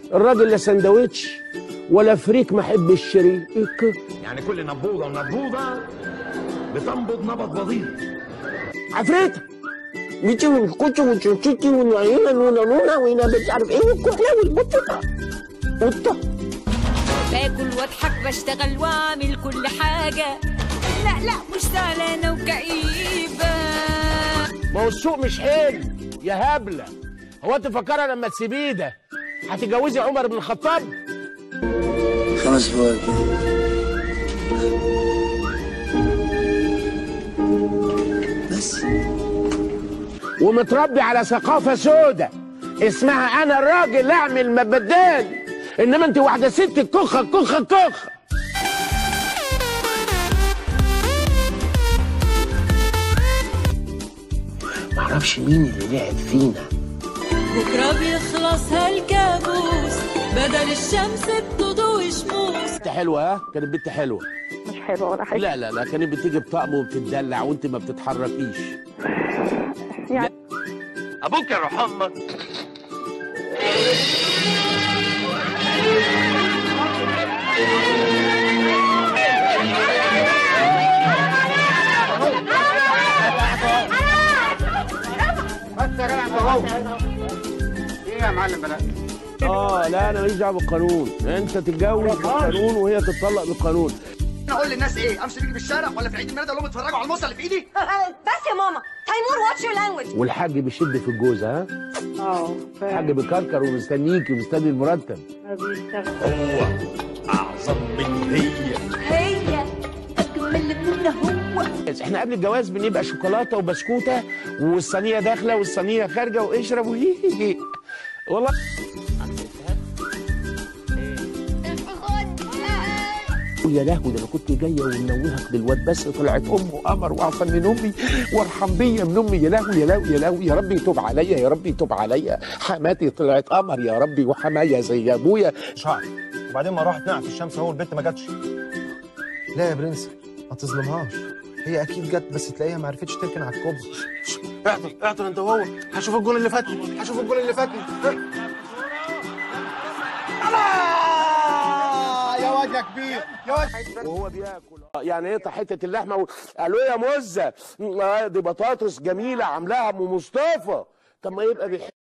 الراجل لا سندوتش ولا فريك ما حب الشري يعني كل نبوضه ونبوضه بتنبض نبض بضيط عفريتة بيجي والكوتش والشوتشي والعينة نونا نونا وهنا مش عارف ايه والكحلة والبطة قطة باكل واضحك بشتغل واعمل كل حاجة لا لا مش زعلانة وكئيبة ما هو السوق مش حلو يا هبلة هو انت فاكرة لما تسيبيه ده هتتجوزي عمر بن الخطاب خمس فواكه بس ومتربي على ثقافة سودة اسمها انا الراجل اعمل ما بدال انما انت واحدة ست كخة كخة كخة معرفش مين اللي لعب فينا بكرة بيخلص هالكابوس بدل الشمس بتضوي شموس بنت حلوة ها كانت بنت حلوة مش حلوه ولا حاجه لا لا لا كانت بتيجي بطقم وبتدلع وانت ما بتتحركيش يعني ابوك يا روح امك اه لا انا ماليش دعوه بالقانون انت تتجوز بالقانون وهي تتطلق بالقانون انا اقول للناس ايه امشي بيجي في الشارع ولا في عيد الميلاد اقول لهم اتفرجوا على الموسى اللي في ايدي بس يا ماما تيمور واتش يور لانجوج والحاج بيشد في الجوز ها اه الحاج بيكركر ومستنيكي ومستني المرتب بيشتغل هو اعظم من هي هي أجمل من هو احنا قبل الجواز بنبقى شوكولاته وبسكوته والصينيه داخله والصينيه خارجه واشرب وهي هي والله يا لهوي ده انا كنت جايه ومنوهك للواد بس طلعت امه قمر واحسن من امي وارحم بيا من امي يا لهوي يا لهوي يا لهوي يا رب يتوب عليا يا رب يتوب عليا حماتي طلعت قمر يا ربي وحمايا زي ابويا شعر وبعدين ما راحت نقع في الشمس اهو البنت ما جاتش لا يا برنس ما تظلمهاش هي اكيد جت بس تلاقيها ما عرفتش تركن على الكوبري اعطل اعطل انت وهو هشوف الجول اللي فاتني هشوف الجول اللي فاتني يا واد يا كبير يا واد وهو بياكل يعني ايه حته اللحمه و... قالوا يا مزه آه، دي بطاطس جميله عاملاها ام مصطفى طب ما يبقى بيحب